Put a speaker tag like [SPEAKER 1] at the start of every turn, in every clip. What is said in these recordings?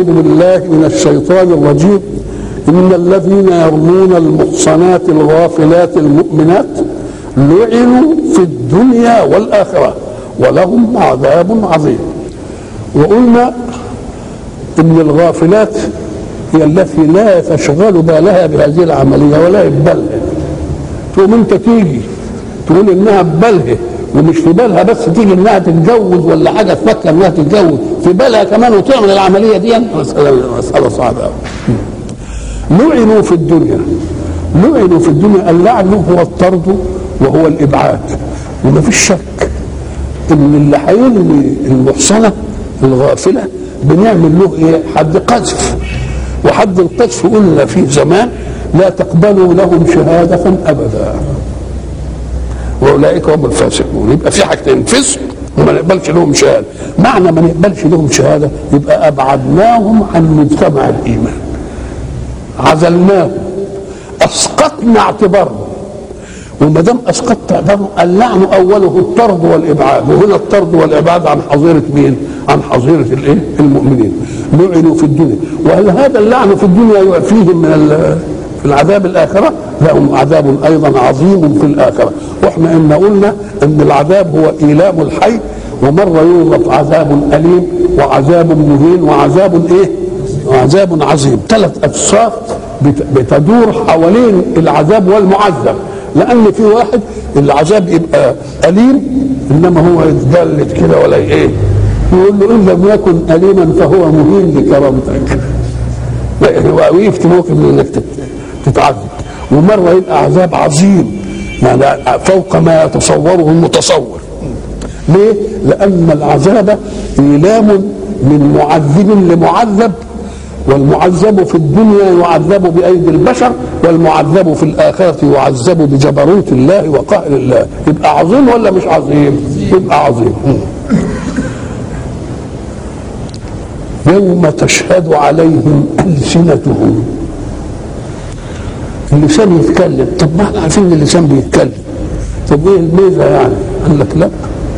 [SPEAKER 1] أعوذ بالله من الشيطان الرجيم إن الذين يرمون المحصنات الغافلات المؤمنات لعنوا في الدنيا والآخرة ولهم عذاب عظيم وقلنا إن الغافلات هي التي لا تشغل بالها بهذه العملية ولا يبالها تقوم أنت تيجي تقول إنها ببالها ومش في بالها بس تيجي انها تتجوز ولا حاجه تفكر انها تتجوز في بالها كمان وتعمل العمليه دي مساله مساله صعبه قوي لعنوا في الدنيا لعنوا في الدنيا اللعن هو الطرد وهو الابعاد وما فيش شك ان اللي هيرمي المحصنه الغافله بنعمل له ايه حد قذف وحد القذف قلنا في زمان لا تقبلوا لهم شهاده ابدا واولئك هم الفاسقون يبقى في حاجتين فسق وما نقبلش لهم شهاده معنى ما نقبلش لهم شهاده يبقى ابعدناهم عن مجتمع الايمان عزلناهم اسقطنا اعتبارهم وما دام اسقطت اعتبارهم اللعن اوله الطرد والابعاد وهنا الطرد والابعاد عن حظيره مين؟ عن حظيره الايه؟ المؤمنين لعنوا في الدنيا وهل هذا اللعن في الدنيا يعفيهم من في العذاب الاخره؟ لهم عذاب ايضا عظيم في الاخره واحنا ان قلنا ان العذاب هو ايلام الحي ومره يوصف عذاب اليم وعذاب مهين وعذاب ايه؟ وعذاب عظيم ثلاث اجساد بتدور حوالين العذاب والمعذب لان في واحد العذاب يبقى اليم انما هو يتجلد كده ولا ايه يقول له ان لم يكن اليما فهو مهين لكرامتك وقفت موقف من انك تتعذب ومره يبقى عذاب عظيم يعني فوق ما يتصوره المتصور ليه؟ لأن العذاب إيلام من معذب لمعذب والمعذب في الدنيا يعذب بأيدي البشر والمعذب في الآخرة يعذب بجبروت الله وقهر الله يبقى عظيم ولا مش عظيم؟ يبقى عظيم يوم تشهد عليهم ألسنتهم اللسان يتكلم طب ما احنا عارفين ان اللسان بيتكلم طب ايه الميزه يعني؟ قال لك لا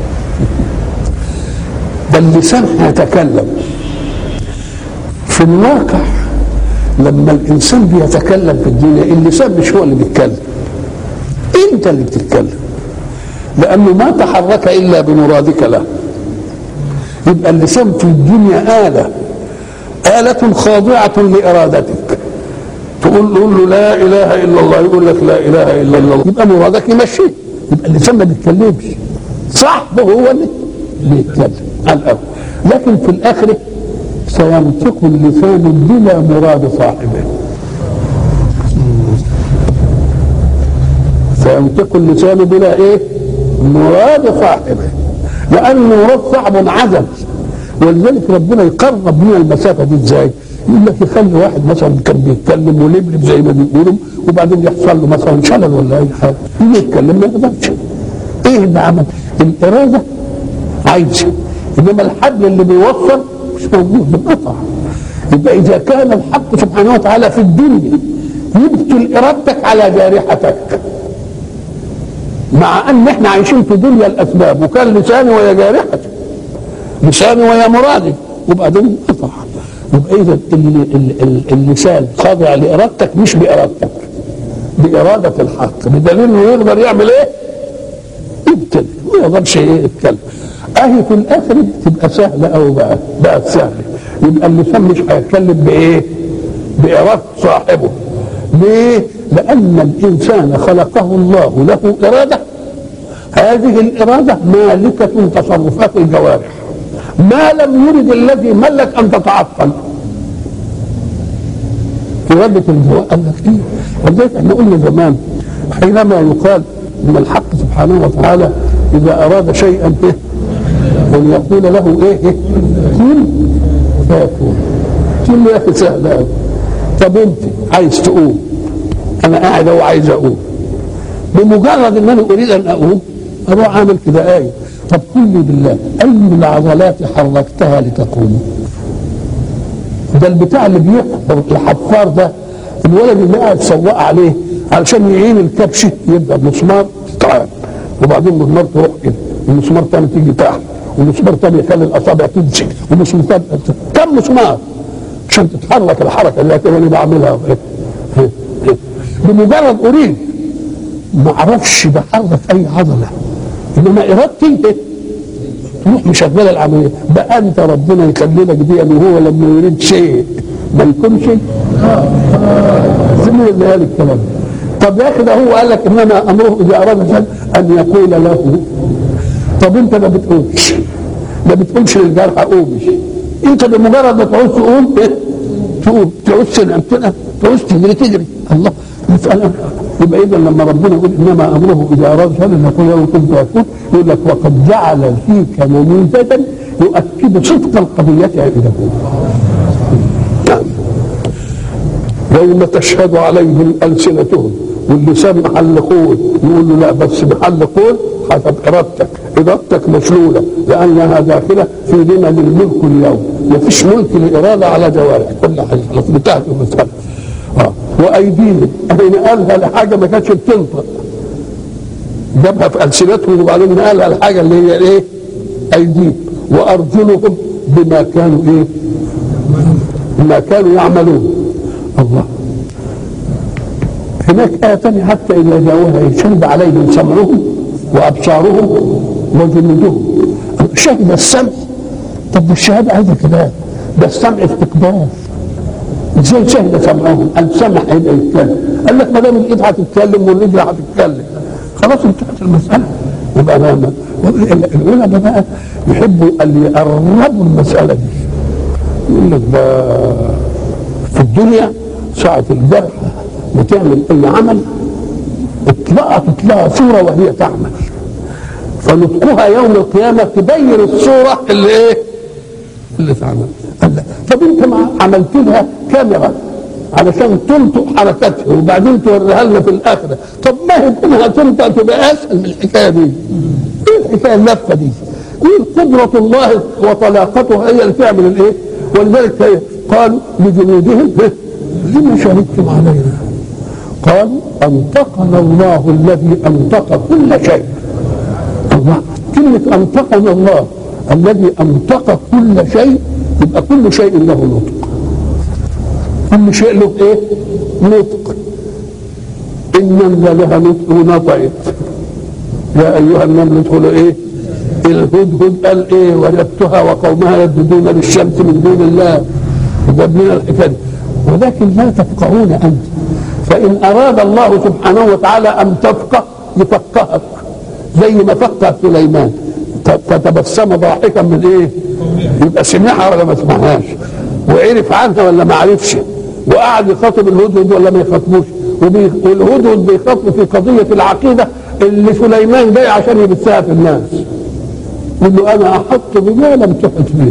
[SPEAKER 1] ده اللسان هيتكلم في الواقع لما الانسان بيتكلم في الدنيا اللسان مش هو اللي بيتكلم انت اللي بتتكلم لانه ما تحرك الا بمرادك له يبقى اللسان في الدنيا آلة آلة خاضعة لإرادتك تقول له, له لا اله الا الله يقول لك لا اله الا الله يبقى مرادك يمشيه يبقى اللسان ما بيتكلمش صاحبه هو اللي اللي يتكلم على الاول لكن في الاخره سينطق اللسان بلا مراد صاحبه سينطق اللسان بلا ايه مراد صاحبه لان مراد صاحبه انعزل ولذلك ربنا يقرب من المسافه دي ازاي؟ يقول لك يخلي واحد مثلا كان بيتكلم ولبلب زي ما بيقولوا وبعدين يحصل له مثلا شلل ولا اي حاجه يجي يتكلم ما يقدرش ايه اللي عمل؟ الاراده عايزه انما الحبل اللي بيوصل مش موجود بنقطع يبقى اذا كان الحق سبحانه وتعالى في الدنيا يبطل ارادتك على جارحتك مع ان احنا عايشين في دنيا الاسباب وكان لساني ويا جارحتي لساني ويا مرادي وبعدين قطع يبقى اذا اللسان خاضع لارادتك مش بارادتك باراده الحق بدليل انه يقدر يعمل ايه؟ يبتل ما يقدرش ايه يتكلم اهي في الاخر تبقى سهله او بقى بقت سهله يبقى اللسان مش هيتكلم بايه؟ باراده صاحبه ليه؟ لان الانسان خلقه الله له اراده هذه الاراده مالكه تصرفات الجوارح ما لم يرد الذي ملك ان تتعطل إرادة الجواب قال لك إيه؟ ولذلك احنا قلنا زمان حينما يقال إن الحق سبحانه وتعالى إذا أراد شيئا إيه؟ أن يقول له إيه؟ إيه؟ كن فيكون تقول له يا أخي سهل أوي طب أنت عايز تقوم أنا قاعد أهو عايز أقوم بمجرد إن أنا أريد أن أقوم أروح أعمل كده آية طب قل لي بالله أي العضلات حركتها لتقوم ده البتاع اللي بيحفر الحفار ده الولد اللي قاعد سواق عليه علشان يعين الكبش يبقى بمسمار تعال وبعدين مسمار تروح كده ومسمار تاني تيجي تحت ومسمار تاني يخلي الاصابع تمسك ومسمار تاني كم مسمار عشان تتحرك الحركه اللي انا بعملها بمجرد اريد ما اعرفش بحرك اي عضله انما ارادتي تروح مشغله العمليه بقى انت ربنا يخلي لك دي وهو لما يريد شيء ما يكونش زميل اللي قال الكلام طب يا اخي ده هو قال لك انما امره اذا اراد شيئا ان يقول له طب انت ما بتقولش ما بتقولش للجرح قومش انت بمجرد ما تعوز تقوم ايه تقوم تعوز تنام تنام تعوز تجري تجري الله مسألة يبقى اذا لما ربنا يقول انما امره اذا اراد شيئا ان يقول له كنت اكون يقول لك وقد جعل فيك نموذجا يؤكد صدق القضيه عنده نعم يوم تشهد عليهم السنتهم واللسان محل قول يقول له لا بس محل قول حسب ارادتك ارادتك مشلوله لانها داخله في لمن الملك اليوم ما فيش ملك الاراده على جوارح كل حاجه خلاص انتهت المساله اه وايديهم حين قالها لحاجه ما كانتش بتنطق جابها في السنتهم وبعدين قالها الحاجه اللي هي ايه؟ ايديهم وارجلهم بما كانوا ايه؟ بما كانوا يعملون الله هناك آية ثانية حتى إذا جاءوها شهد عليهم سمعهم وأبصارهم وجلودهم شهد السمع طب الشهادة عايزة كلام ده السمع استقبال ازاي شهد سمعهم السمع هيبقى يتكلم قال لك ما دام الايد هتتكلم والرجل هتتكلم خلاص انتهت المسألة يبقى أنا العلماء بقى يحبوا أن يقربوا المسألة دي يقول لك ده في الدنيا ساعة الجرح بتعمل أي عمل اطلقت لها صورة وهي تعمل فنطقها يوم القيامة تبين الصورة اللي ايه؟ اللي تعمل قال لا طب انت ما عملت لها كاميرا علشان تنطق حركتها وبعدين توريها لنا في الاخره طب ما هي كونها تنطق تبقى اسهل من الحكايه دي ايه الحكايه اللفه دي؟ ايه قدره الله وطلاقته هي اللي تعمل الايه؟ ولذلك هي قالوا لجنودهم لما شهدتم علينا؟ قالوا انطقنا الله الذي انطق كل شيء الله كلمة أنطقنا الله الذي أنطق كل شيء يبقى كل شيء له نطق كل شيء له إيه؟ نطق إن النملة لها نطق ونطقت يا أيها النمل ادخلوا إيه؟ الهدهد قال إيه؟ وجدتها وقومها يسجدون للشمس من دون الله جاب لنا الحكاية دي ولكن لا تفقهون أنت فإن أراد الله سبحانه وتعالى أن تفقه يفقهك زي ما فقه سليمان فتبسم ضاحكا من ايه؟ يبقى سمعها ولا ما سمعهاش وعرف عنها ولا ما عرفش وقعد يخاطب الهدهد ولا ما يخاطبوش والهدهد بيخاطب في قضيه العقيده اللي سليمان جاي عشان يبثها في الناس يقول له انا احط بما لم تحط به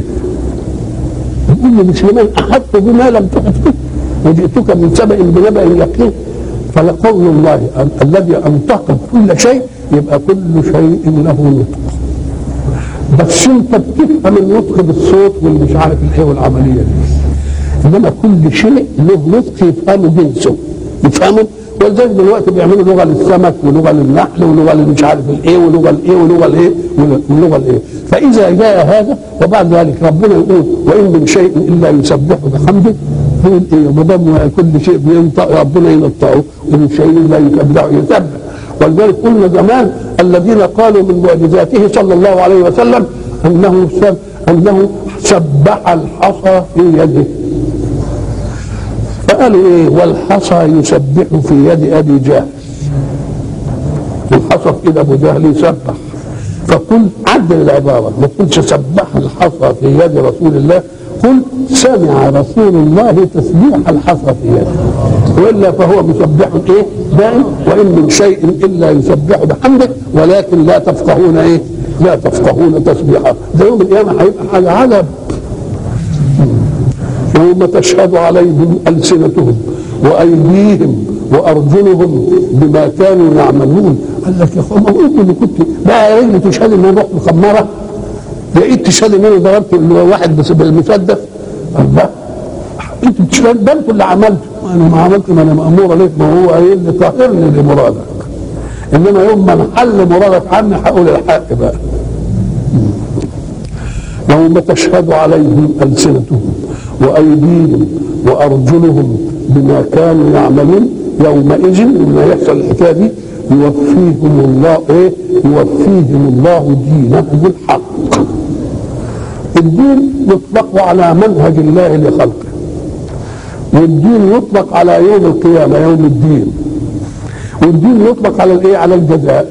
[SPEAKER 1] يقول له سليمان احط بما لم تحط به وجئتك من سبأ بنبأ يقين فلقول الله الذي انطق كل شيء يبقى كل شيء له نطق بس انت بتفهم النطق بالصوت والمش عارف الايه والعمليه دي انما كل شيء له نطق يفهمه جنسه يفهمه ولذلك دلوقتي بيعملوا لغه للسمك ولغه للنحل ولغه للمش عارف الايه ولغه الايه ولغه الايه ولغه الايه فاذا جاء هذا وبعد ذلك ربنا يقول وان من شيء الا يسبح بحمده يقول ايه ما دام كل شيء بينطق ربنا ينطقه ومن شيء لا يسبح يسبح ولذلك قلنا زمان الذين قالوا من معجزاته صلى الله عليه وسلم انه سب انه سبح الحصى في يده فقالوا ايه والحصى يسبح في يد ابي جهل الحصى في ايد ابو جهل يسبح فقل عدل العباره ما تقولش سبح الحصى في يد رسول الله قل سمع رسول الله تسبيح الحصى في يده والا فهو مسبح ايه دائم وان من شيء الا يسبح بحمده ولكن لا تفقهون ايه لا تفقهون تسبيحه ده يوم القيامه هيبقى حاجه عذاب يوم تشهد عليهم السنتهم وايديهم وارجلهم بما كانوا يعملون قال لك يا اخوان ما قلت اللي كنت بقى يا رجل تشهد ان انا رحت مخمره لقيت تشهد ان انا ضربت واحد بس بالمسدس الله انت بتشهد ده انتوا اللي عملته انا ما عملت ما انا مامور عليك ما هو ايه اللي قاهرني لمرادك انما يوم ما نحل مرادك عني هقول الحق بقى يوم تشهد عليهم السنتهم وايديهم وارجلهم بما كانوا يعملون يومئذ لما يحصل الحكايه دي يوفيهم الله ايه؟ يوفيهم الله دينهم الحق. الدين يطلق على منهج الله لخلقه. والدين يطلق على يوم القيامه يوم الدين. والدين يطلق على الايه؟ على الجزاء.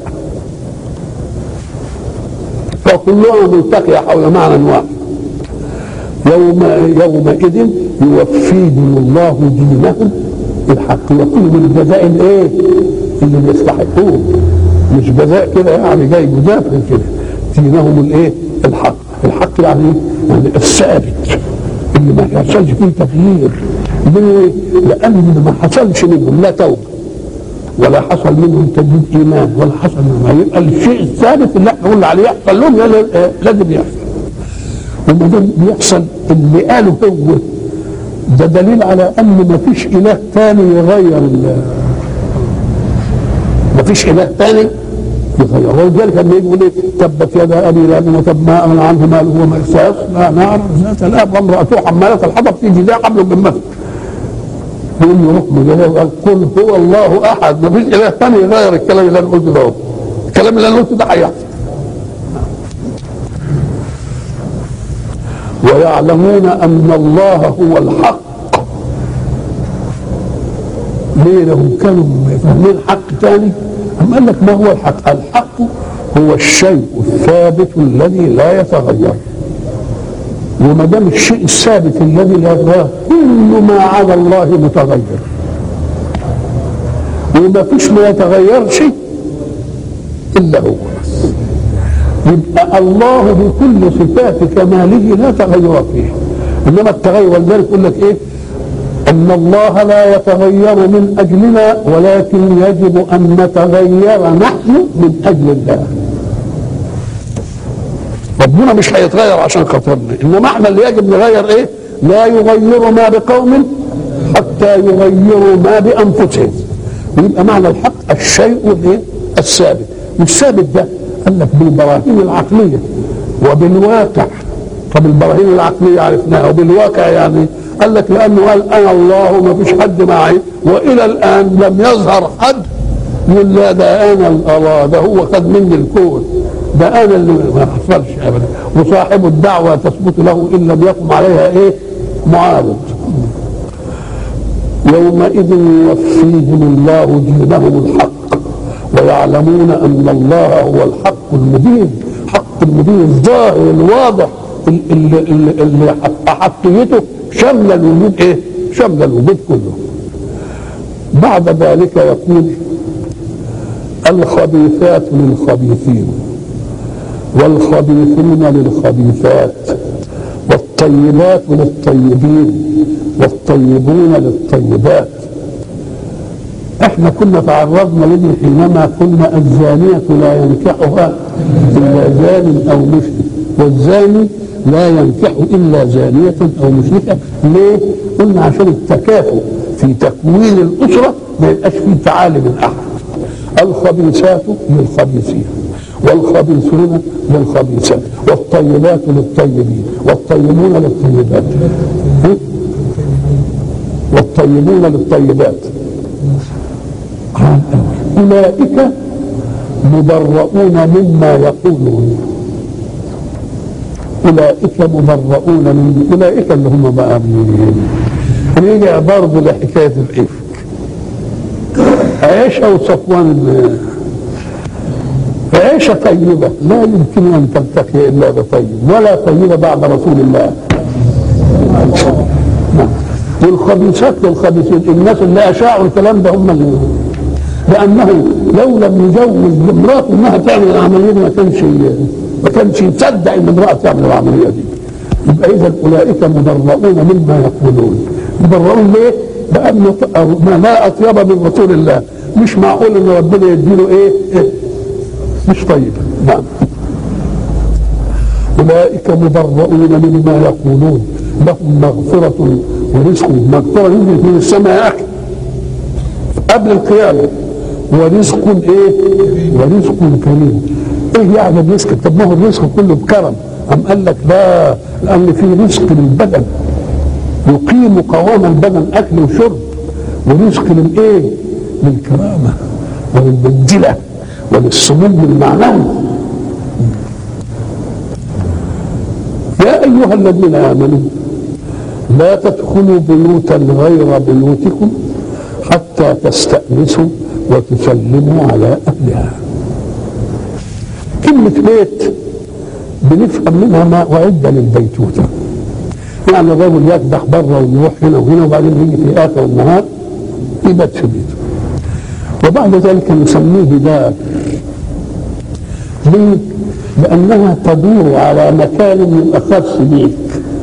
[SPEAKER 1] فكلها ملتقيه حول معنى واحد. يوم يومئذ يوفيهم الله دينهم الحق يقول الجزاء الايه؟ اللي بيستحقوه مش جزاء كده يعني جاي جزاء كده دينهم الايه؟ الحق الحق يعني ايه؟ يعني الثابت اللي ما يحصلش فيه تغيير ليه؟ لان ما حصلش منهم لا توبه ولا حصل منهم تجديد ايمان ولا حصل منهم يبقى الشيء الثابت اللي احنا قلنا عليه يحصل لهم لازم يحصل وما دام بيحصل اللي قاله هو ده دليل على ان ما فيش اله ثاني يغير ما فيش اله ثاني يغير ولذلك لما يقول ايه تبت يدا ابي لهب وتب ما اغنى عنه ماله وما سيصلى نارا ذات الاب وامراته حماله الحطب في جزاء حبل من مسد يقول له ركن جلاله وقال قل هو الله احد ما فيش اله ثاني يغير الكلام اللي انا قلته ده الكلام اللي انا قلته ده هيحصل ويعلمون ان الله هو الحق ليه لهم كانوا فاهمين حق تاني أم قال لك ما هو الحق الحق هو الشيء الثابت الذي لا يتغير وما دام الشيء الثابت الذي لا يتغير كل ما عدا الله متغير وما فيش ما يتغيرش الا هو بس يبقى الله بكل صفات كماله لا تغير فيه انما التغير ولذلك يقول لك ايه ان الله لا يتغير من اجلنا ولكن يجب ان نتغير نحن من اجل الله ربنا مش هيتغير عشان خاطرنا انما احنا اللي يجب نغير ايه لا يغير ما بقوم حتى يغيروا ما بانفسهم ويبقى معنى الحق الشيء الايه الثابت والثابت ده قال لك بالبراهين العقليه وبالواقع طب البراهين العقليه عرفناها وبالواقع يعني قال لك لانه قال انا الله وما فيش حد معي والى الان لم يظهر حد يقول لا ده انا الله ده هو خد مني الكون ده انا اللي ما حصلش ابدا وصاحب الدعوه تثبت له ان لم يقم عليها ايه معارض يومئذ يوفيهم الله دينهم الحق ويعلمون ان الله هو الحق المبين حق المبين الظاهر الواضح اللي, اللي, اللي احقيته شمل الوجود ايه؟ شمل الوجود كله. بعد ذلك يقول الخبيثات للخبيثين والخبيثون للخبيثات والطيبات للطيبين والطيبون للطيبات احنا كنا تعرضنا لدي حينما قلنا الزانية لا ينكحها إلا زان أو مشرك والزاني لا ينكح إلا زانية أو مشركة ليه؟ قلنا عشان التكافؤ في تكوين الأسرة ما يبقاش فيه تعالي من أحد الخبيثات للخبيثين والخبيثون للخبيثات والطيبات للطيبين والطيبون للطيبات والطيبون للطيبات أولئك مبرؤون مما يقولون أولئك مبرؤون من أولئك اللي هم بقى مين رجع برضه لحكاية الإفك عائشة وصفوان عيشة طيبة لا يمكن أن تلتقي إلا بطيب ولا طيبة بعد رسول الله والخبيثات للخبيثين الناس اللي أشاعوا الكلام ده هم اللي لأنه لو لم يجوز لامرأته إنها تعمل العملية دي ما كانش ما كانش يصدق إن امرأة تعمل العملية دي يبقى إذا أولئك مبرؤون مما يقولون مبرؤون ليه؟ لأن ما لا أطيب من رسول الله مش معقول إن ربنا يديله إيه؟ إيه؟ مش طيب نعم أولئك مبرؤون مما يقولون لهم مغفرة ورزق مغفرة نزلت من السماء يا أخي قبل القيامة ورزق ايه؟ ورزق كريم ايه يعني الرزق؟ طب ما هو الرزق كله بكرم أم قال لك لا لأن في رزق للبدن يقيم قوام البدن اكل وشرب ورزق للايه؟ للكرامه وللمنزله وللسمو المعنوي يا ايها الذين امنوا لا تدخلوا بيوتا غير بيوتكم حتى تستأنسوا وتسلموا على أهلها كلمة بيت بنفهم منها ما أعد للبيتوتة يعني الرجل يكدح بره ويروح هنا وهنا وبعدين يجي في آخر النهار يبات في بيته وبعد ذلك نسميه دار ليه؟ لأنها تدور على مكان من أخص بيك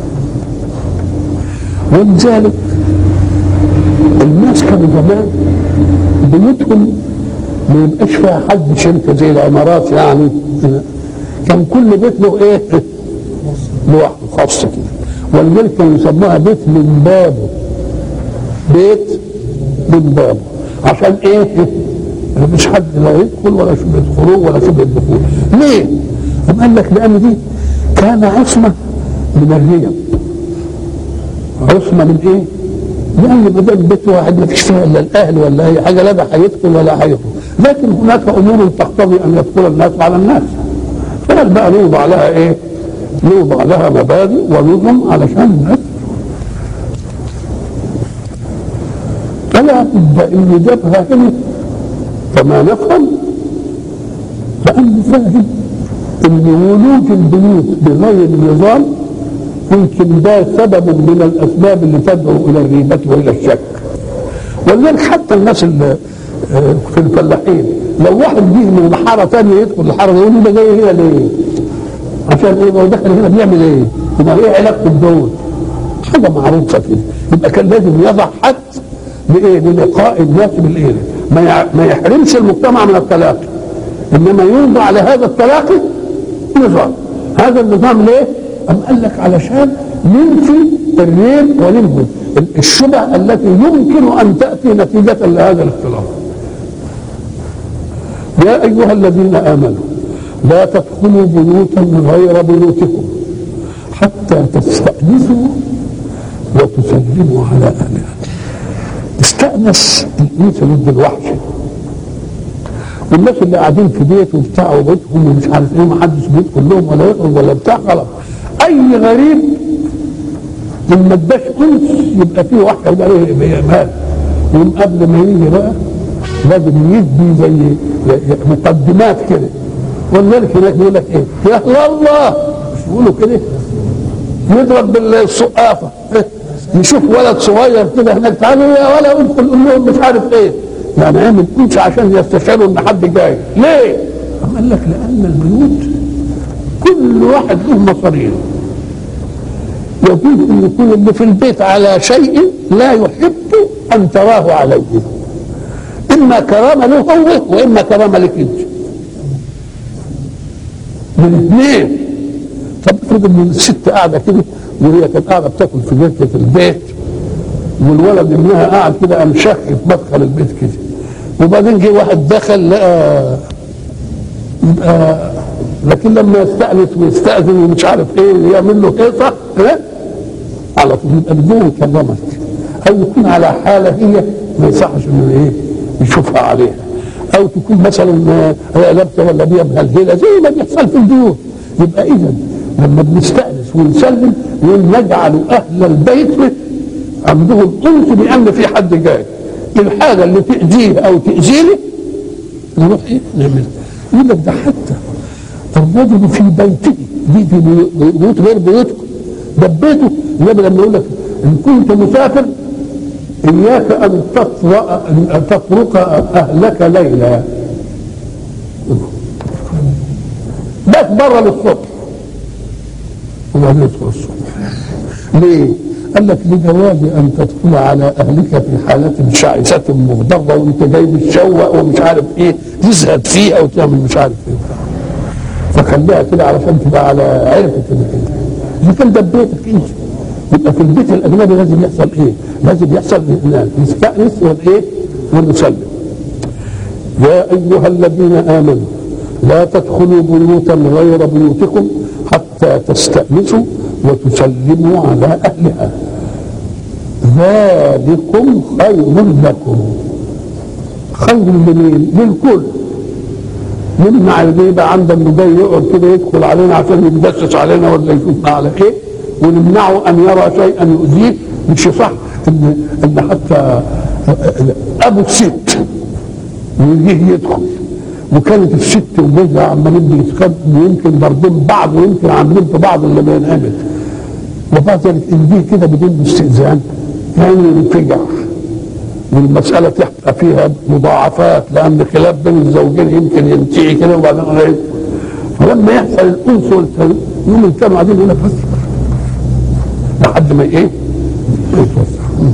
[SPEAKER 1] ولذلك الناس كانوا زمان بيوتهم ما يبقاش فيها حد شركه زي العمارات يعني كان كل بيت له ايه؟ لوحده خاص كده ولذلك كانوا يسموها بيت من بابه بيت من بابه عشان ايه؟ ما فيش حد لا يدخل ولا شبه خروج ولا شبه دخول ليه؟ قام قال لك لان دي كان عصمه من الريم عصمه من ايه؟ لان ما دام بيت واحد ما فيش فيها الا الاهل ولا اي حاجه لا ده هيدخل ولا هيخرج لكن هناك امور تقتضي ان يدخل الناس على الناس فقال بقى نوضع لها ايه؟ نوضع لها مبادئ ونظم علشان الناس فلا بد ان جابها هنا كما نفهم لانه فاهم ان ولوج البيوت بغير نظام يمكن ده سبب من الاسباب اللي تدعو الى الريبه والى الشك ولذلك حتى الناس اللي في الفلاحين لو واحد جه من حاره ثانيه يدخل الحاره يقول له ده جاي هنا ليه؟ عشان ايه لو دخل هنا بيعمل ايه؟ يبقى ايه علاقته بدول؟ حاجه معروفه كده يبقى كان لازم يضع حد لايه؟ للقاء الناس بالايه؟ ما ما يحرمش المجتمع من التلاقي انما يوضع لهذا التلاقي نظام هذا النظام ليه؟ أم قال لك علشان ننفي الريب وننفي الشبه التي يمكن أن تأتي نتيجة لهذا الاختلاط يا أيها الذين آمنوا لا تدخلوا بيوتا غير بيوتكم حتى تستأنسوا وتسلموا على أهلها استأنس الإنس ضد الوحش والناس اللي قاعدين في بيت وبتاع وبيتهم ومش عارف ايه ومحدش بيدخل لهم ولا يخرج ولا بتاع غلط اي غريب من ما اداش انس يبقى فيه واحد يبقى له مال ومن قبل ما يجي بقى لازم يدي زي مقدمات كده ولذلك هناك يقول لك ايه يا الله مش بيقولوا كده يضرب بالسقافه يشوف ولد صغير كده هناك تعالوا يا ولا ادخل قول لهم مش عارف ايه يعني عامل انس عشان يستشعروا ان حد جاي ليه؟ قال لك لان البيوت كل واحد له مصاريف يجوز ان يكون اللي في البيت على شيء لا يحب ان تراه عليه اما كرامه له هو واما كرامه لك انت من اثنين طب افرض ان الست قاعده كده وهي كانت قاعده بتاكل في جلسه البيت والولد ابنها قاعد كده قام شخ في مدخل البيت كده وبعدين جه واحد دخل لقى يبقى لكن لما يستأنس ويستأذن ومش عارف ايه يعمل له هيصة إيه؟ على طول يبقى بدون كرمك او يكون على حالة هي ما يصحش انه ايه يشوفها عليها او تكون مثلا هي لابسه ولا بيها مهلهله زي ما بيحصل في البيوت يبقى اذا لما بنستأنس ونسلم نجعل اهل البيت عندهم انس بان في حد جاي الحاجه اللي تاذيه او تاذيني نروح ايه نعمل يقول لك ده حتى الرجل في بيته دي في بيوت غير بيوتكم ده بيته النبي لما يقول لك ان كنت مسافر اياك ان تطرق ان تترك اهلك ليلا بس بره للصبح وبعدين يدخل الصبح ليه؟ قال لك لجواز ان تدخل على اهلك في حالة شعثة مغضبة وانت جاي متشوق ومش عارف ايه تزهد فيها وتعمل مش عارف ايه فخليها كده علشان تبقى على عرفة انك انت اذا كان ده بيتك انت يبقى في البيت الاجنبي لازم يحصل ايه؟ لازم يحصل نستانس والايه؟ ونسلم. يا ايها الذين امنوا لا تدخلوا بيوتا غير بيوتكم حتى تستأنسوا وتسلموا على اهلها. ذلكم خير لكم خير لمين؟ للكل نمنع اللي يبقى عندنا انه جاي يقعد كده يدخل علينا عشان يتجسس علينا ولا يشوفنا على ايه ونمنعه ان يرى شيئا يؤذيه مش صح ان ان حتى ابو الست ويجيه يدخل وكانت الست وجوزها عمالين بيتخانقوا ويمكن ضاربين بعض ويمكن عاملين في بعض اللي بينقبل وبعد ذلك الجيه كده بدون استئذان يعني ينفجع والمسألة تبقى فيها مضاعفات لأن خلاف بين الزوجين يمكن ينتهي كده وبعدين غير فلما يحصل الأنس والتن يوم كانوا قاعدين هنا بس لحد ما إيه؟ ما يتوسع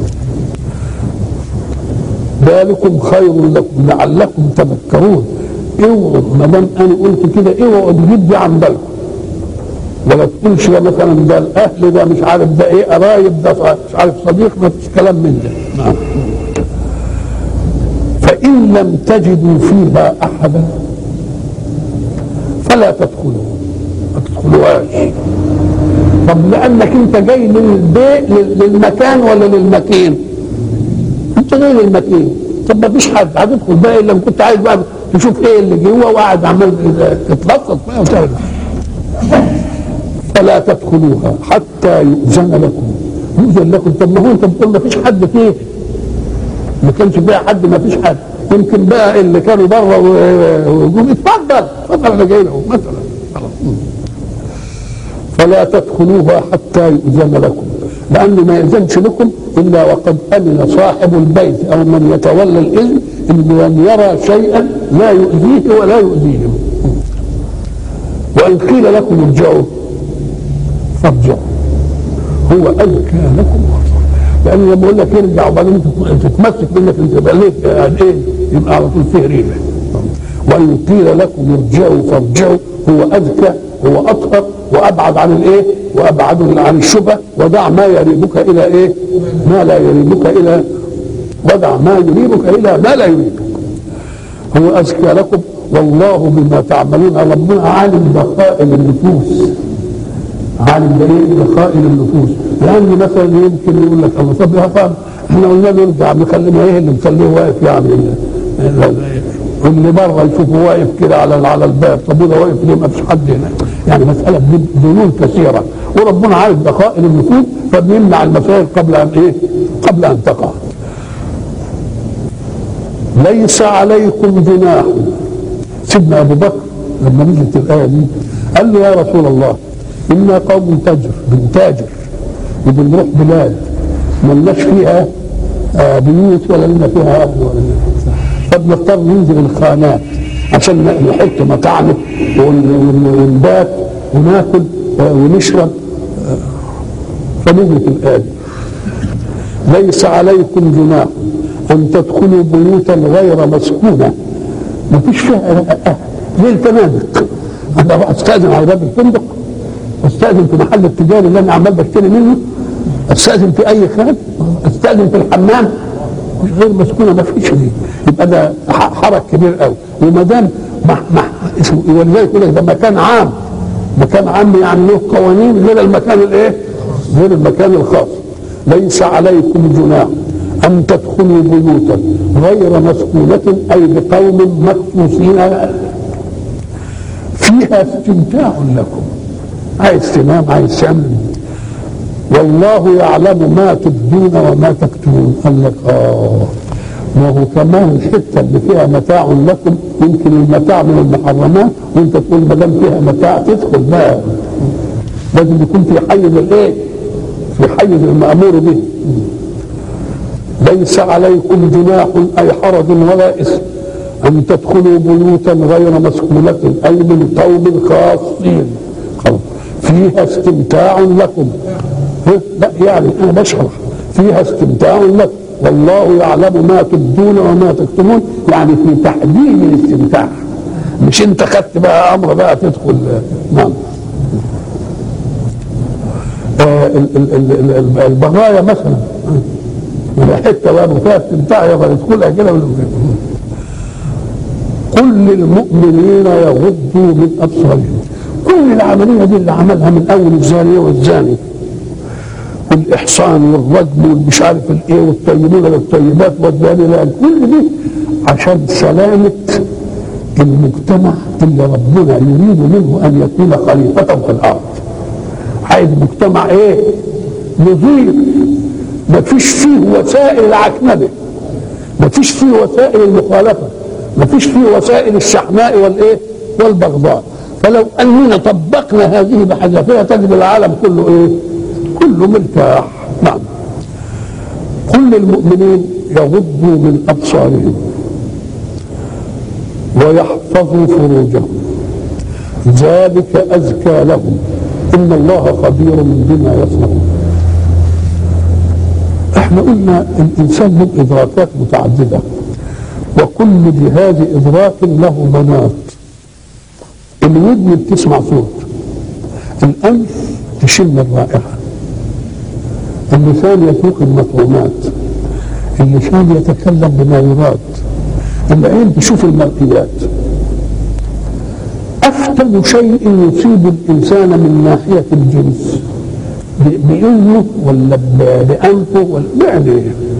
[SPEAKER 1] ذلكم خير لكم لعلكم تذكرون اوعوا ما دام انا قلت كده اوعوا تجيب دي عن بالكم ولا تقولش ده مثلا ده الاهل ده مش عارف ده ايه قرايب ده مش عارف صديق ما فيش كلام من ده نعم فان لم تجدوا فيها احدا فلا تدخلوا ما تدخلوهاش طب لانك انت جاي للبيت للمكان ولا للمكين؟ انت جاي للمكين طب ما فيش حد هتدخل بقى الا كنت عايز بقى تشوف ايه اللي جوه وقاعد عمال تتلطف بقى وتعمل فلا تدخلوها حتى يؤذن لكم يؤذن لكم طب ما هو انت بتقول ما فيش حد فيه ما كانش فيها حد ما فيش حد يمكن بقى اللي كانوا بره ويقول اتفضل اتفضل انا جاي له مثلا فلا تدخلوها حتى يؤذن لكم لانه ما يأذنش لكم الا وقد امن صاحب البيت او من يتولى الاذن انه لم يرى شيئا لا يؤذيه ولا يؤذيهم وان قيل لكم ارجعوا فارجعوا هو أزكى لكم وأطهر لأن لما أقول لك ارجع وبعدين تتمسك منك أنت يبقى ليك إيه؟ يبقى على طول فيه ريبة وإن قيل لكم ارجعوا فارجعوا هو أزكى هو أطهر وأبعد عن الإيه؟ وأبعد عن الشبهة ودع ما يريبك إلى إيه؟ ما لا يريبك إلى ودع ما يريبك إلى ما لا يريبك هو أزكى لكم والله بما تعملون ربنا عالم بخائن النفوس عالم دليل بخائن النفوس لان مثلا يمكن يقول لك الله طب يا فهم احنا قلنا له ارجع نخليه ايه اللي مخليه واقف يعني اللي بره يشوفه واقف كده على على الباب طب وده واقف ليه ما فيش حد هنا يعني مساله ذنوب كثيره وربنا عارف بخائن النفوس فبيمنع المسائل قبل ان ايه؟ قبل ان تقع ليس عليكم جناح سيدنا ابو بكر لما نزلت الايه دي قال له يا رسول الله إنا قوم تجر بنتاجر وبنروح بلاد ملناش فيها آه بيوت ولا لنا فيها أهل ولا لنا فبنضطر ننزل الخانات عشان نحط مطاعم ونبات وناكل آه ونشرب آه فنزلت الآية ليس عليكم جناح أن تدخلوا بيوتا غير مسكونة ما فيش فيها أهل زي الفنادق أنا أروح أستأذن على باب الفندق استاذن في محل التجاري اللي انا عمال بشتري منه استاذن في اي خان استاذن في الحمام مش غير مسكونه ما فيش دي يبقى ده حرج كبير قوي وما دام اسمه ولذلك يقول لك ده مكان عام مكان عام يعني له قوانين غير المكان الايه؟ غير المكان الخاص ليس عليكم جناح ان تدخلوا بيوتا غير مسكونه اي بقوم مخصوصين فيها استمتاع لكم عايز تنام عايز تعمل والله يعلم ما تبدون وما تكتمون قال لك اه ما هو كمان الحته اللي فيها متاع لكم يمكن المتاع من المحرمات وانت تقول ما دام فيها متاع تدخل بقى لازم يكون في حيز الايه؟ في حيز المامور به ليس عليكم جناح اي حرج ولا اثم ان تدخلوا بيوتا غير مسكونه اي من قوم خاصين خلاص فيها استمتاع لكم لا يعني انا بشرح فيها استمتاع لكم والله يعلم ما تبدون وما تكتمون يعني في تحديد الاستمتاع مش انت خدت بقى امر بقى تدخل نعم آه البغايا مثلا حته بقى فيها استمتاع يبقى تدخلها كده قل للمؤمنين يغضوا من ابصارهم كل العمليه دي اللي عملها من اول الزانيه والزاني والاحصان والرجم والمش عارف الايه والطيبين للطيبات والذين كل دي عشان سلامه المجتمع اللي ربنا يريد منه ان يكون خليفه في الارض عايز مجتمع ايه نظيف ما فيش فيه وسائل العكنبه ما فيش فيه وسائل المخالفه ما فيش فيه وسائل الشحناء والايه والبغضاء فلو اننا طبقنا هذه بحذافيرها تجد العالم كله ايه كله مرتاح نعم قل للمؤمنين يغضوا من ابصارهم ويحفظوا فروجهم ذلك ازكى لهم ان الله خبير بما يصنعون احنا قلنا الانسان له ادراكات متعدده وكل جهاز ادراك له مناط الودن بتسمع صوت الانف تشم الرائحه اللسان يسوق المطعومات اللسان يتكلم بما يراد العين تشوف المرئيات افتن شيء يصيب الانسان من ناحيه الجنس بإذنه ولا بأنفه ولا يعني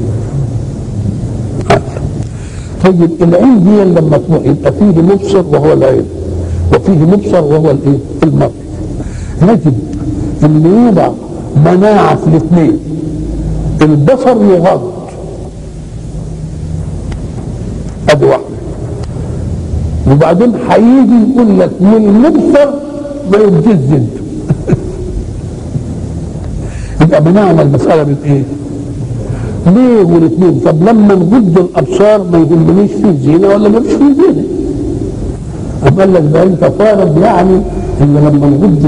[SPEAKER 1] طيب العين دي لما تروح يبقى فيه مبصر وهو العين وفيه مبصر وهو الايه؟ المرء يجب ان يوضع مناعه في الاثنين البصر يغض ادي واحده وبعدين هيجي يقول لك والمبصر ما يبجز انت يبقى بنعمل المسألة من ايه؟ ليه والاثنين؟ طب لما نغض الابصار ما يهمنيش فيه زينة ولا ما فيش فيه زينة؟ أم قال لك ده انت طالب يعني ان لما نغض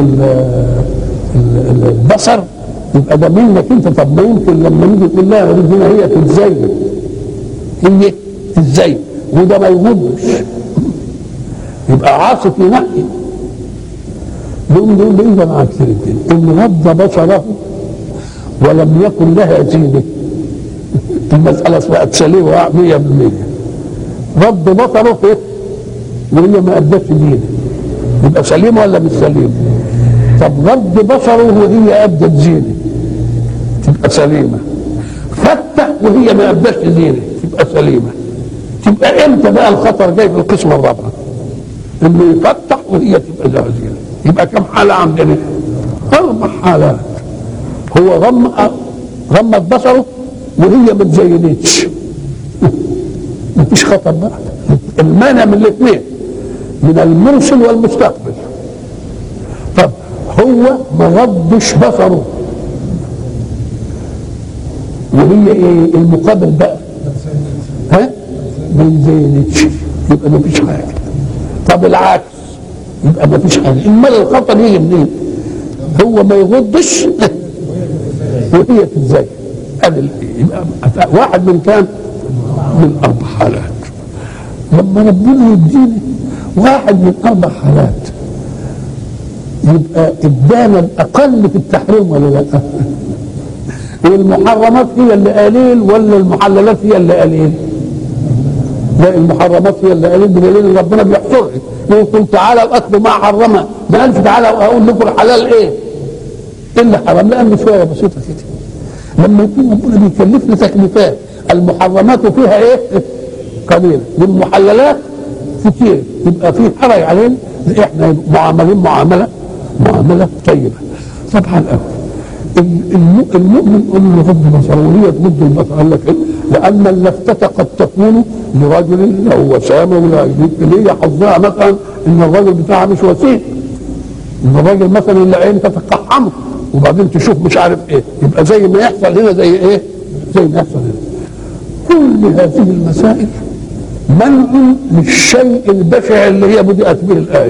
[SPEAKER 1] البصر يبقى ده منك انت طب ما يمكن لما نيجي نقول لها الزينة هي تتزين هي تتزين وده ما يغضش يبقى عاصف ينقي يقوم يقول ايه ده عكس الاثنين ان غض بصره ولم يكن لها زينة المسألة بقت سليمة 100% رد بصره ايه وهي ما أدتش زينة يبقى سليم ولا مش سليم طب رد بصره وهي أدت زينة تبقى سليمة فتح وهي ما أدتش زينة تبقى سليمة تبقى امتى بقى الخطر جاي في القسمة الرابعة انه يفتح وهي تبقى لها زينة يبقى كم حالة عندنا أربع حالات هو غم غمت بصره وهي ما تزينتش مفيش خطر بقى المانع من الاثنين من المرسل والمستقبل طب هو ما غضش بصره وهي ايه المقابل بقى ها ما زينتش يبقى ما فيش حاجه طب العكس يبقى ما فيش حاجه امال الخطر يجي منين هو ما يغضش وهي تتزين هذا يبقى واحد من كام من اربع حالات لما ربنا يديني واحد من اربع حالات يبقى ادانا الاقل في التحريم ولا لا والمحرمات هي اللي قليل ولا المحللات هي اللي قليل لا المحرمات هي اللي قليل بدليل ان ربنا بيحصرها يقول تعالى واكلوا ما حرمها ما قالش تعالى واقول لكم الحلال ايه الا حرام لانه شويه بسيطه كده لما يكون ربنا بيكلفنا تكليفات المحرمات فيها ايه؟ قليله والمحللات كتير يبقى في حرج علينا احنا معاملين معامله معامله طيبه طبعا المؤمن يقول له غض بصره وهي تغض البصر قال لك ايه؟ لان اللفتة قد تكون لرجل له وسامه ولا ليه حظها مثلا ان الراجل بتاعها مش وسيم ان الراجل مثلا اللي عين تتقحمه وبعدين تشوف مش عارف ايه يبقى زي ما يحصل هنا زي ايه زي ما يحصل هنا كل هذه المسائل منع للشيء البشع اللي هي بدأت به الآية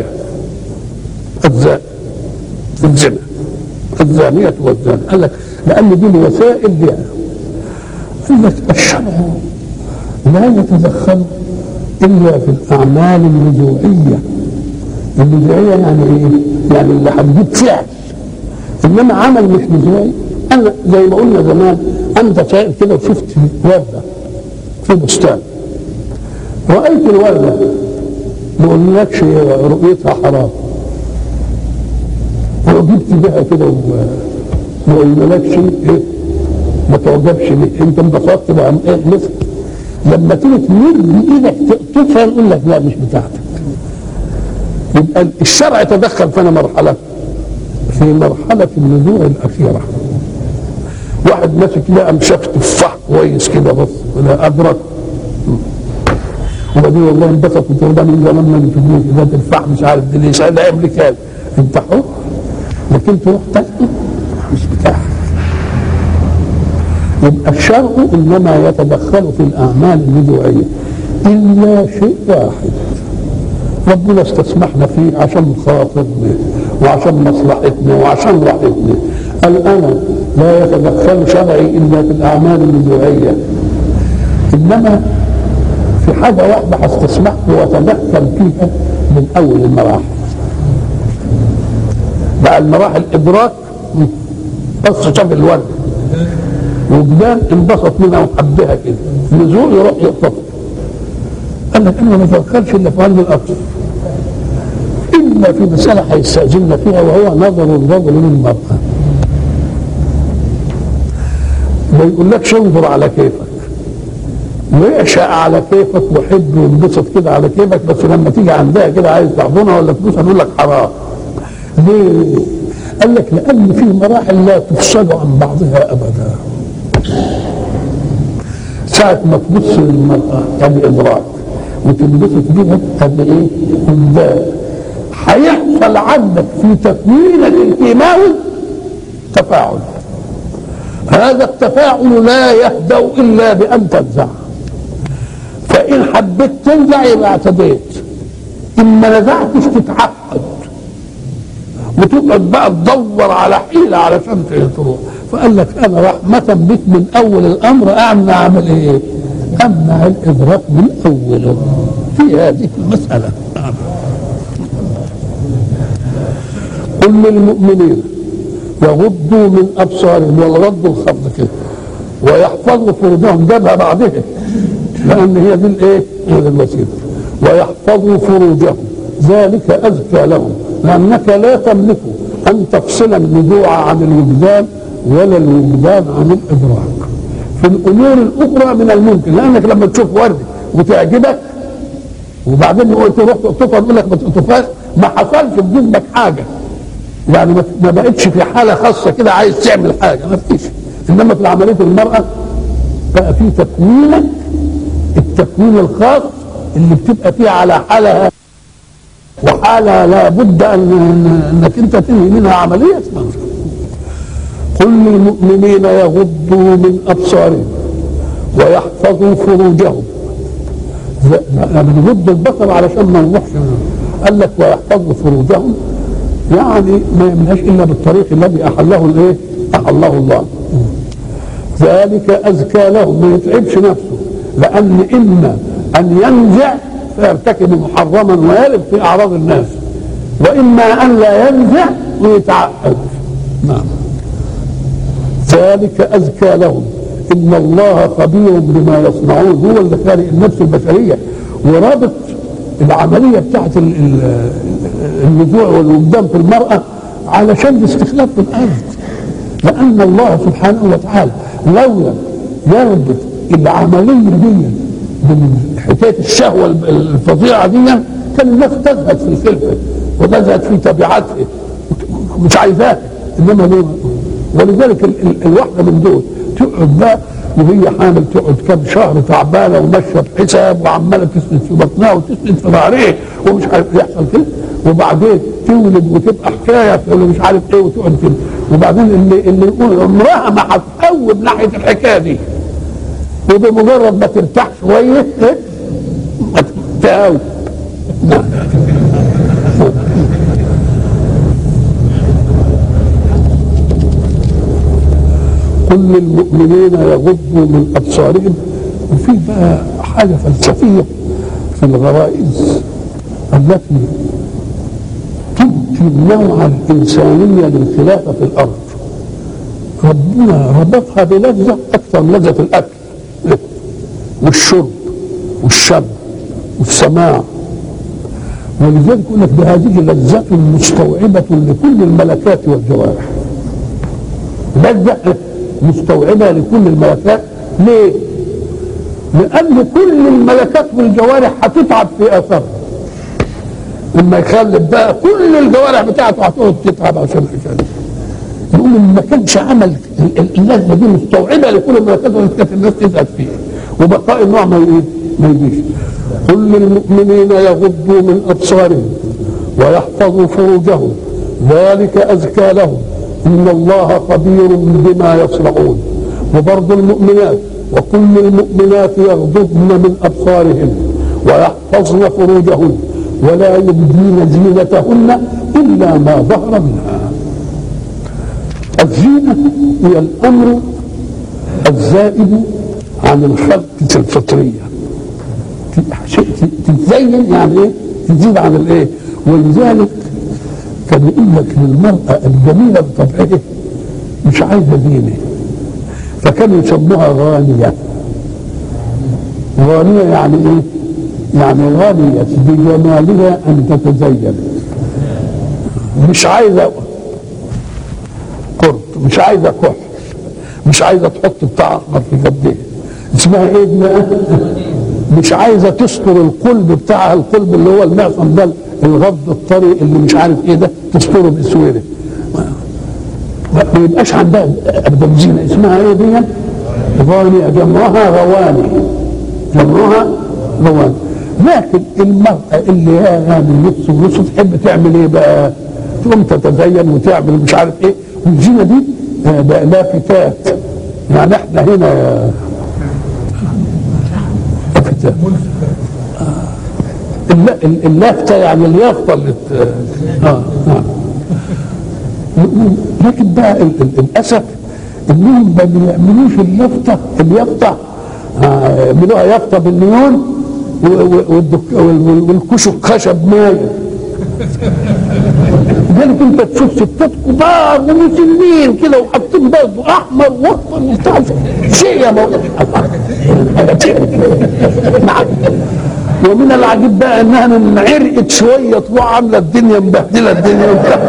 [SPEAKER 1] الزاني الزنا الزانية والزاني قال لك لأن دي الوسائل لها قال لك الشرع لا يتدخل إلا في الأعمال النزوعية النزوعية يعني إيه؟ يعني اللي هتجيب فعل انما عمل مش نزوعي انا زي ما قلنا زمان انت سائل كده وشفت ورده في بستان رايت الورده ما اقولكش رؤيتها حرام وجبت بها كده ما قلنالكش ايه ما تعجبش بيه انت انبسطت بقى ايه مثل لما تيجي تمد ايدك تقطفها يقول لك لا مش بتاعتك يبقى الشرع تدخل فينا مرحله في مرحله النزوع الاخيره واحد ماسك لقى مشاف تفاح كويس كده بص ولا ادرك وبعدين والله انبسط وتقول ده من زمان ما بتجيش ده تفاح مش عارف دي ليش ده امريكان انت حر لكن تروح تاكل مش بتاعك يبقى الشرع انما يتدخل في الاعمال النزوعيه الا شيء واحد ربنا استسمحنا فيه عشان خاطرنا وعشان مصلحتنا وعشان راحتنا الان لا يتدخل شرعي الا في الاعمال النزوعيه انما في حاجه واحده هستسمح واتدخل فيها من اول المراحل بقى المراحل ادراك بص شاف الورد وجدان انبسط منها وحبها كده نزول يروح يقطف قال لك انا ما بتدخلش الا في قلب الارض الا في مساله هيستاذن فيها وهو نظر الرجل للمراه ما يقولكش انظر على كيفك ويعشق على كيفك وحب وانبسط كده على كيفك بس لما تيجي عندها كده عايز تحضنها ولا فلوس هنقول لك حرام ليه؟ قال لك لان في مراحل لا تفصل عن بعضها ابدا ساعة ما تبص للمرأة ادي ادراك وتنبسط بيها ادي ايه؟ قدام هيحصل عندك في تكوينك الكيماوي تفاعل هذا التفاعل لا يهدأ الا بان تنزع فان حبيت تنزع يبقى اعتديت ان ما نزعتش تتعقد وتقعد بقى تدور على حيله علشان تروح فقال لك انا رحمه بك من اول الامر امنع اعمل ايه؟ امنع الادراك من اوله في هذه المساله قل للمؤمنين يغضوا من ابصارهم والغض الخفض كده ويحفظوا فروجهم جابها بعدها لان هي دي الايه؟ هي دي الوسيله ويحفظوا فروجهم ذلك ازكى لهم لانك لا تملك ان تفصل النزوع عن الوجدان ولا الوجدان عن الادراك في الامور الاخرى من الممكن لانك لما تشوف ورده وتعجبك وبعدين يقول تروح تقطفها يقول لك ما تقطفهاش ما حصلش في جسمك حاجه يعني ما بقتش في حاله خاصه كده عايز تعمل حاجه ما فيش انما في عمليه المراه بقى في تكوينك التكوين الخاص اللي بتبقى فيه على حالها وحالة لا بد أن أنك أنت تنهي منها عملية قل للمؤمنين يغضوا من أبصارهم ويحفظوا فروجهم بنغض البصر علشان ما نروحش قال لك ويحفظوا فروجهم يعني ما يمنعش الا بالطريق الذي احله الايه؟ احله الله. ذلك ازكى له ما يتعبش نفسه لان اما ان ينزع فيرتكب محرما ويلب في اعراض الناس واما ان لا ينزع ويتعقد نعم ذلك ازكى لهم ان الله خبير بما يصنعون هو اللي خالق النفس البشريه ورابط العمليه بتاعت النزوع والوجدان في المراه علشان الاستخلاف في الارض لان الله سبحانه وتعالى لولا يربط العمليه دي من حكايه الشهوه الفظيعه دي كان الناس تزهد في الخلفه وتزهد في تبعاتها مش عايزاها انما ليه ولذلك ال ال الواحده من دول تقعد بقى وهي حامل تقعد كام شهر تعبانه وماشيه بحساب وعماله تسند في بطنها وتسند في ظهرها ومش عارف يحصل كده وبعدين تولد وتبقى حكايه ولا مش عارف ايه وتقعد كده وبعدين اللي اللي يقول عمرها ما هتقوم ناحيه الحكايه دي وبمجرد ما ترتاح شويه تقاوم قل للمؤمنين يغضوا من ابصارهم وفي بقى حاجه فلسفيه في الغرائز التي تبدي النوع الانسانيه للخلافه في الارض ربنا ربطها بلذه اكثر من لذه الاكل والشرب والشم والسماع ولذلك يقول لك بهذه لذة مستوعبة لكل الملكات والجوارح لذة مستوعبة لكل الملكات ليه؟ لأن كل الملكات والجوارح هتتعب في آثارها لما يخلف بقى كل الجوارح بتاعته هتقعد تتعب عشان الحكايه يقول إن ما كانش عمل ال- ال- اللازمه دي مستوعبه لكل الملكات اللي كانت الناس تزهد فيها وبقاء النوع ما ي- ما يجيش كل المؤمنين يغضوا من ابصارهم ويحفظوا فروجهم ذلك ازكى لهم ان الله خبير بما يصنعون وبرضه المؤمنات وكل المؤمنات يغضضن من ابصارهن ويحفظن فروجهن ولا يبدين زينتهن الا ما ظهر منها الزينه هي الامر الزائد عن الخلقه الفطريه شيء تتزين يعني ايه تزيد عن الايه ولذلك كان يقول لك للمرأة الجميلة بطبعها مش عايزة زينة فكانوا يسموها غانية غانية يعني ايه؟ يعني غانية بجمالها أن تتزين مش عايزة قرط مش عايزة كحل مش عايزة تحط بتاع أحمر في جبهها اسمها ايه دي بقى؟ مش عايزه تستر القلب بتاعها القلب اللي هو المعصم ده الغض الطري اللي مش عارف ايه ده تستره باسوره ما يبقاش عندها ابدا زينه اسمها ايه دي؟ غانية جمعها غواني جمعها غواني لكن المرأة اللي هي يعني نص ونص تحب تعمل ايه بقى؟ تقوم تتزين وتعمل مش عارف ايه والزينة دي آه، ده لافتات يعني احنا هنا يا لافتات الل- ال- اللافته يعني اليافطه اللي ت- اه نعم لكن بقى ال- ال- الاسف انهم ما بيعملوش اليافطه اليافطه آه، يعملوها يافطه بالنيون و- و- والدك- وال- والكشك خشب مايل لذلك انت تشوف ستات كبار ومسنين كده وحاطين برضه احمر واخضر وبتاع شيء يا مولانا نعم ومن العجيب بقى انها من عرقت شويه تروح عامله الدنيا مبهدله الدنيا وبتاع.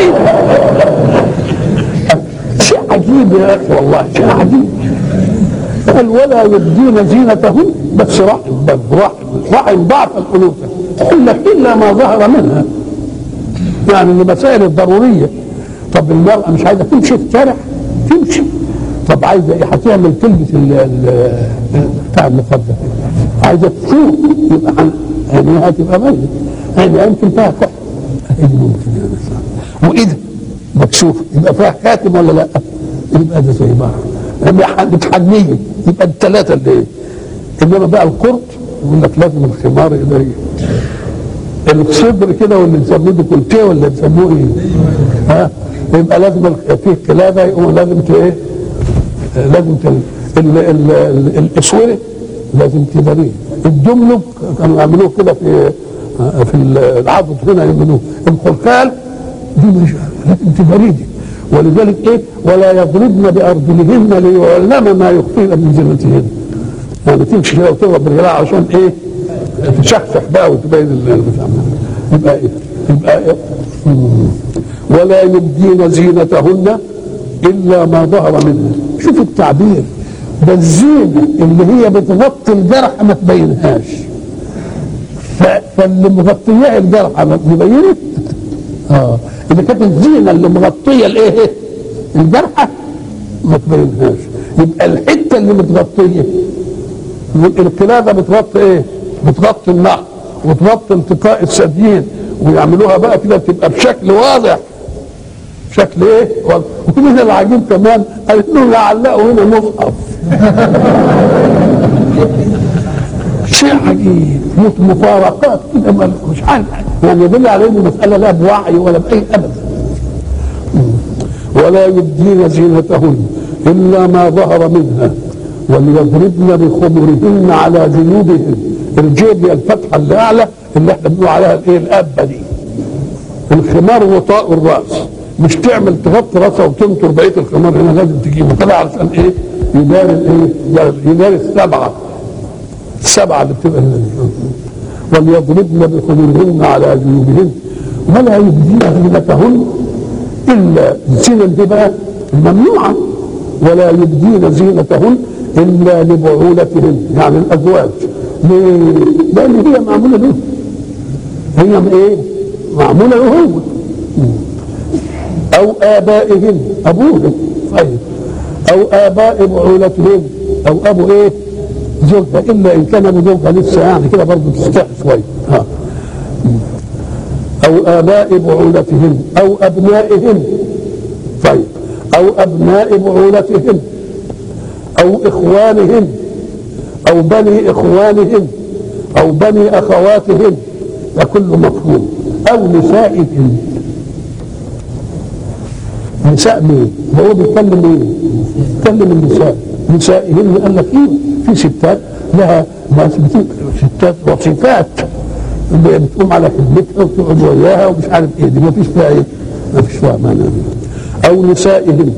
[SPEAKER 1] شيء عجيب يا اخي والله شيء عجيب قال ولا يبدين زينتهن بس رحم بس رحم رحم ضعف الانوثه قل لك الا ما ظهر منها يعني المسائل الضروريه طب المراه مش عايزه تمشي في الشارع تمشي طب عايزه ايه هتعمل تلبس ال- ال- بتاع المخده عايزه تشوف يبقى عن عينيها تبقى ميت عينيها يمكن فيها كحل هي دي ممكن يا ناس واذا مكشوف يبقى فيها كاتم ولا لا يبقى ده زي بعض لما حد بتحنيه يبقى الثلاثه اللي ايه انما بقى القرط يقول لك لازم الخمار يبقى ايه الصدر كده واللي نسموه ديكولتيه ولا نسموه ايه؟ ها؟ يبقى لازم ال- فيه كلابه يقوم لازم ت- ايه؟ آه، لازم ت- ال- ال- ال- الاسوره لازم تداريه الدملك كانوا يعملوه كده في آه، في العضد هنا يعملوه الخلخال دي مش لازم تداريه دي ولذلك ايه ولا يضربن بارجلهن ليعلم ما يخفين من زينتهن يعني تمشي كده وتضرب برجلها عشان ايه تشخشخ بقى وتبين ال- البتاع يبقى ايه يبقى إيه؟ مم. ولا يبدين زينتهن الا ما ظهر منها شوف التعبير ده الزينه اللي هي بتغطي الجرح ما تبينهاش ف- فاللي مغطياه الجرح ما مبينه اه اذا كانت الزينه اللي مغطيه الايه الجرحه ما تبينهاش يبقى الحته اللي متغطيه القلاده بتغطي ايه؟ بتغطي النحر وتغطي التقاء الثديين ويعملوها بقى كده تبقى بشكل واضح شكل ايه؟ واضح. ومن العجيب كمان قال انهم يعلقوا هنا مصحف شيء عجيب مت- مفارقات كده ما- مش عارف يعني يدل على ان المساله لا بوعي ولا باي ابدا ولا يبدين زينتهن الا ما ظهر منها وليضربن بخمرهن على جنوبهن الجيب هي الفتحه اللي اعلى اللي احنا بنقول عليها الايه الابه دي الخمار وطاء الراس مش تعمل تغطي راسها وتنطر بقيه الخمار هنا لازم تجيبه كده علشان ايه يدار الايه يدار السبعه السبعه اللي بتبقى هنا دي. وليضربن بخمرهن على جنوبهن ولا يبدين زينتهن الا الزينه دي بقى ممنوعة ولا يبدين زينتهن إلا لبعولتهن يعني الأزواج ليه؟ لأن هي معمولة له هي إيه؟ معمولة له هو أو آبائهن أبوه طيب أو آباء بعولتهن أو أبو إيه؟ زوجها إلا إن كان أبو زوجها لسه يعني كده برضه تستحي شوية ها أو آباء بعولتهن أو أبنائهن طيب أو أبناء بعولتهن أو إخوانهن أو بني إخوانهن أو بني أخواتهن ده كله مفهوم أو نسائهن نساء مين؟ هو بيتكلم مين؟ بيتكلم النساء نسائهن قال لك ايه؟ في ستات لها ناس ستات وصفات اللي بتقوم على خدمتها وتقعد وياها ومش عارف ايه دي ما فيش فيها ايه؟ ما فيش فيها معنى او نسائهن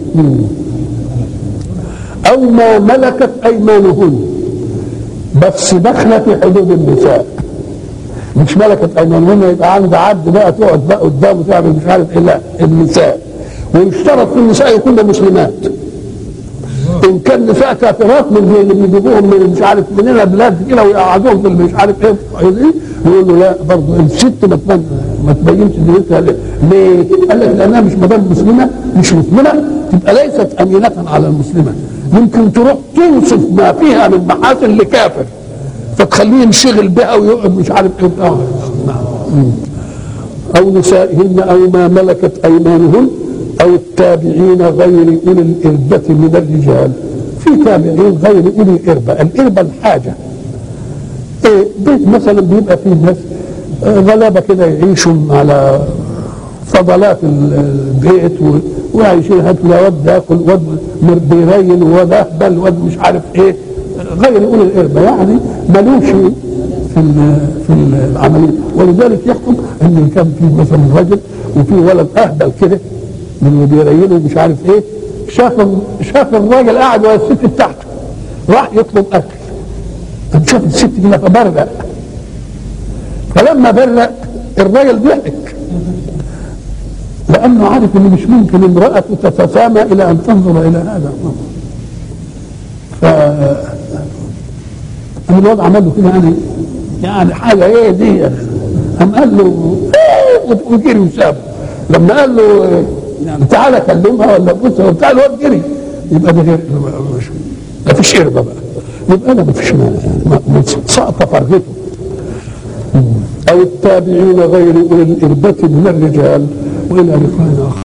[SPEAKER 1] او ما ملكت ايمانهن بس داخله في حدود النساء مش ملكت ايمانهن يبقى عند عبد بقى تقعد بقى قدامه تعمل مش عارف ايه لا النساء ويشترط في النساء يكون مسلمات ان كان نساء كافرات من اللي بيجيبوهم من مش عارف منين بلاد كده ويقعدوهم في مش عارف ايه يقول له لا برضه الست ما تبين ما تبينش دينتها ليه؟ قال لك لانها مش مدام مسلمه مش مثمنه تبقى ليست امينه على المسلمه يمكن تروح توصف ما فيها من محاسن لكافر فتخليه ينشغل بها ويقعد مش عارف ايه بتاع او نسائهن او ما ملكت ايمانهن او التابعين غير اولي الاربه من الرجال في تابعين غير اولي الاربه الاربه الحاجه إيه بيت مثلا بيبقى فيه ناس آه، غلابه كده يعيشوا على فضلات البيت و- وعايشين هات له واد ياكل واد مر- بيرين واد اهبل واد مش عارف ايه غير اولي الاربه يعني ملوش في ال- في العمليه ولذلك يحكم ان كان في مثلا رجل وفي ولد اهبل كده من اللي بيرينه مش عارف ايه شاف شاف الراجل قاعد وهي الست بتاعته راح يطلب اكل قام شاف الست كده فبرق فلما برق الراجل ضحك لانه عارف ان مش ممكن امراه تتسامى الى ان تنظر الى هذا ف قام الواد عمل له كده يعني يعني حاجه ايه دي قام قال له إيه وجري وسابه لما قال له إيه، يعني تعالى كلمها ولا بص وبتاع الواد جري يبقى ده غير مش ما فيش قربه بقى يبقى انا ما فيش مانع يعني ما- ما- سقط فرغته او التابعين غير اولي الاربه من الرجال والى لقاء اخر